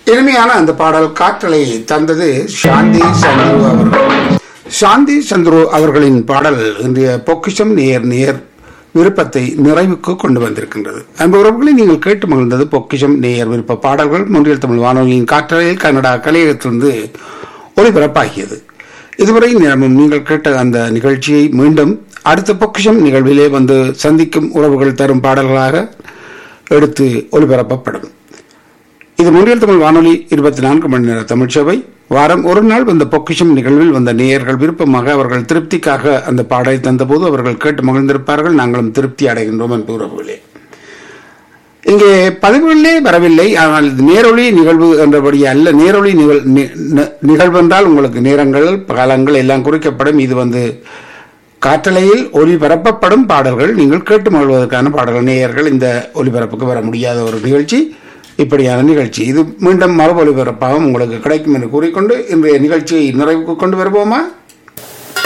இனிமையான அந்த பாடல் காற்றலை தந்தது சாந்தி சந்துரு அவர்கள் சாந்தி சந்துரு அவர்களின் பாடல் இன்றைய பொக்கிஷம் நேர் நேர் விருப்பத்தை நிறைவுக்கு கொண்டு வந்திருக்கின்றது அன்பு உறவுகளை நீங்கள் கேட்டு மகிழ்ந்தது பொக்கிஷம் நேயர் விருப்ப பாடல்கள் முன்றியல் தமிழ் வானொலியின் காற்றலையில் கன்னடா கலையகத்திலிருந்து ஒளிபரப்பாகியது இதுவரை நேரமும் நீங்கள் கேட்ட அந்த நிகழ்ச்சியை மீண்டும் அடுத்த பொக்கிஷம் நிகழ்விலே வந்து சந்திக்கும் உறவுகள் தரும் பாடல்களாக எடுத்து ஒளிபரப்பப்படும் இது முன்றியல் தமிழ் வானொலி இருபத்தி நான்கு மணி நேர தமிழ்ச்சபை வாரம் ஒரு நாள் வந்த பொக்கிஷம் நிகழ்வில் வந்த நேயர்கள் விருப்பமாக அவர்கள் திருப்திக்காக அந்த பாடலை தந்தபோது அவர்கள் கேட்டு மகிழ்ந்திருப்பார்கள் நாங்களும் திருப்தி அடைகின்றோம் என்று உறவுகளே இங்கே பதிவுகளிலே வரவில்லை ஆனால் இது நேரொலி நிகழ்வு என்றபடி அல்ல நேரொலி நிகழ் நி- நி- நிகழ்வு என்றால் உங்களுக்கு நேரங்கள் காலங்கள் எல்லாம் குறிக்கப்படும் இது வந்து காற்றலையில் ஒலிபரப்பப்படும் பாடல்கள் நீங்கள் கேட்டு மகிழ்வதற்கான பாடல்கள் நேயர்கள் இந்த ஒலிபரப்புக்கு வர முடியாத ஒரு நிகழ்ச்சி இப்படியான நிகழ்ச்சி இது மீண்டும் மரபு ஒலிபரப்பாகவும் உங்களுக்கு கிடைக்கும் என்று கூறிக்கொண்டு இன்றைய நிகழ்ச்சியை நிறைவுக்கு கொண்டு வருவோமா